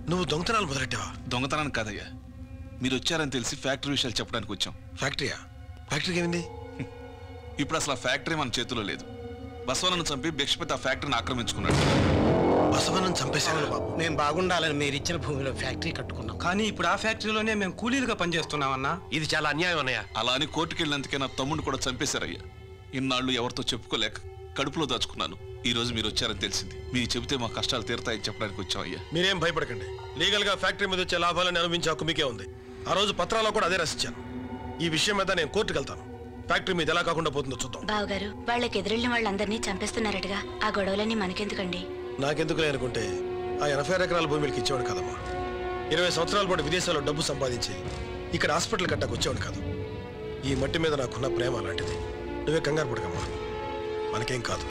నువ్వు దొంగతనాలు మొదలెట్టావా దొంగతనానికి కాదయ్యా మీరు వచ్చారని తెలిసి ఫ్యాక్టరీ విషయాలు చెప్పడానికి వచ్చాం ఫ్యాక్టరీయా ఫ్యాక్టరీకి ఏమైంది ఇప్పుడు అసలు ఆ ఫ్యాక్టరీ మన చేతిలో లేదు బసవనను చంపి భిక్షపతి ఆ ఫ్యాక్టరీని ఆక్రమించుకున్నాడు బసవన్నను చంపేశాను బాబు మేము బాగుండాలని మీరు ఇచ్చిన భూమిలో ఫ్యాక్టరీ కట్టుకున్నాం కానీ ఇప్పుడు ఆ ఫ్యాక్టరీలోనే మేము కూలీలుగా పనిచేస్తున్నామన్నా ఇది చాలా అన్యాయం అన్నయ్య అలా అని కోర్టుకి వెళ్ళినందుకే నా తమ్ముడిని కూడా చంపేశారయ్యా ఇన్నాళ్ళు ఎవరితో చెప్పుకోలేక కడుపులో దాచుకున్నాను ఈ రోజు మీరు వచ్చారని తెలిసింది మీరు చెబితే మా కష్టాలు తీరతాయని చెప్పడానికి వచ్చాం అయ్యా మీరేం భయపడకండి లీగల్ గా ఫ్యాక్టరీ మీద వచ్చే లాభాలను అనుభవించే హక్కు మీకే ఉంది ఆ రోజు పత్రాల్లో కూడా అదే రచించాను ఈ విషయం మీద నేను కోర్టుకు వెళ్తాను ఫ్యాక్టరీ మీద ఎలా కాకుండా పోతుందో చూద్దాం బావగారు వాళ్ళకి ఎదురెళ్ళిన వాళ్ళందరినీ చంపేస్తున్నారటగా ఆ గొడవలన్నీ మనకెందుకండి నాకెందుకులే అనుకుంటే ఆ ఎనభై ఎకరాల భూమి వీళ్ళకి ఇచ్చేవాడు కదమ్మా ఇరవై సంవత్సరాల పాటు విదేశాల్లో డబ్బు సంపాదించి ఇక్కడ హాస్పిటల్ కట్టకు వచ్చేవాడు కాదు ఈ మట్టి మీద నాకున్న ప్రేమ అలాంటిది నువ్వే కంగారు పడకమ్మా మనకేం కాదు